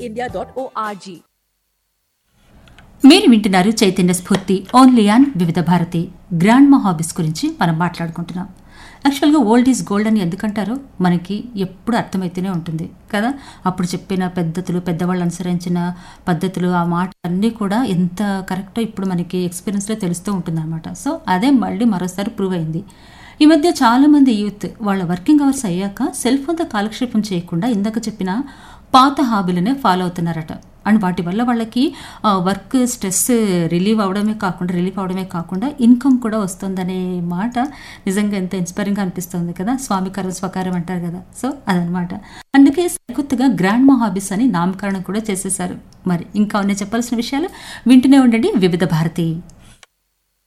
skillindia.org. మీరు వింటున్నారు చైతన్య స్ఫూర్తి ఓన్లీ ఆన్ వివిధ భారతి గ్రాండ్ మా హాబీస్ గురించి మనం మాట్లాడుకుంటున్నాం యాక్చువల్గా ఓల్డ్ ఈజ్ గోల్డ్ అని ఎందుకంటారో మనకి ఎప్పుడు అర్థమైతేనే ఉంటుంది కదా అప్పుడు చెప్పిన పద్ధతులు పెద్దవాళ్ళు అనుసరించిన పద్ధతులు ఆ మాట అన్నీ కూడా ఎంత కరెక్టో ఇప్పుడు మనకి ఎక్స్పీరియన్స్లో తెలుస్తూ ఉంటుంది సో అదే మళ్ళీ మరోసారి ప్రూవ్ అయింది ఈ మధ్య చాలామంది యూత్ వాళ్ళ వర్కింగ్ అవర్స్ అయ్యాక సెల్ ఫోన్తో కాలక్షేపం చేయకుండా ఇందాక చెప్పిన పాత హాబీలనే ఫాలో అవుతున్నారట అండ్ వాటి వల్ల వాళ్ళకి వర్క్ స్ట్రెస్ రిలీవ్ అవడమే కాకుండా రిలీఫ్ అవడమే కాకుండా ఇన్కమ్ కూడా వస్తుందనే మాట నిజంగా ఎంత ఇన్స్పైరింగ్గా అనిపిస్తుంది కదా స్వామికారం స్వకారం అంటారు కదా సో అదనమాట అందుకే సరికొత్తగా గ్రాండ్ మా హాబీస్ అని నామకరణం కూడా చేసేసారు మరి ఇంకా ఉన్నాయి చెప్పాల్సిన విషయాలు వింటూనే ఉండండి వివిధ భారతి